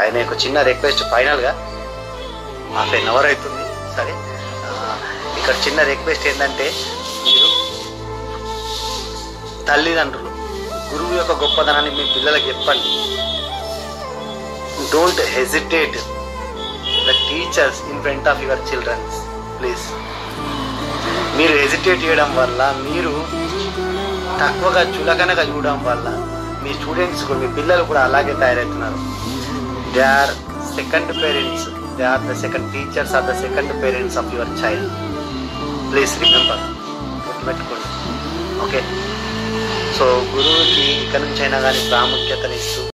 ఆయన ఒక చిన్న రిక్వెస్ట్ ఫైనల్గా హాఫ్ ఎన్ అవర్ అవుతుంది సరే ఆ, ఇక్కడ చిన్న రిక్వెస్ట్ ఏంటంటే మీరు తల్లిదండ్రులు గురువు యొక్క గొప్పదనాన్ని మీ పిల్లలకి చెప్పండి don't hesitate the teachers in front of your childrens please మీరు హెజిటేట్ చేయడం వల్ల మీరు తక్కువగా చులకనగా చూడడం వల్ల మీ స్టూడెంట్స్ కూడా మీ పిల్లలు కూడా అలాగే తయారవుతున్నారు they are second parents they are the second teachers are the second parents of your child please remember గుర్తుపెట్టుకోండి ఓకే సో గురువుకి ఇక నుంచి అయినా కానీ ప్రాముఖ్యతనిస్తూ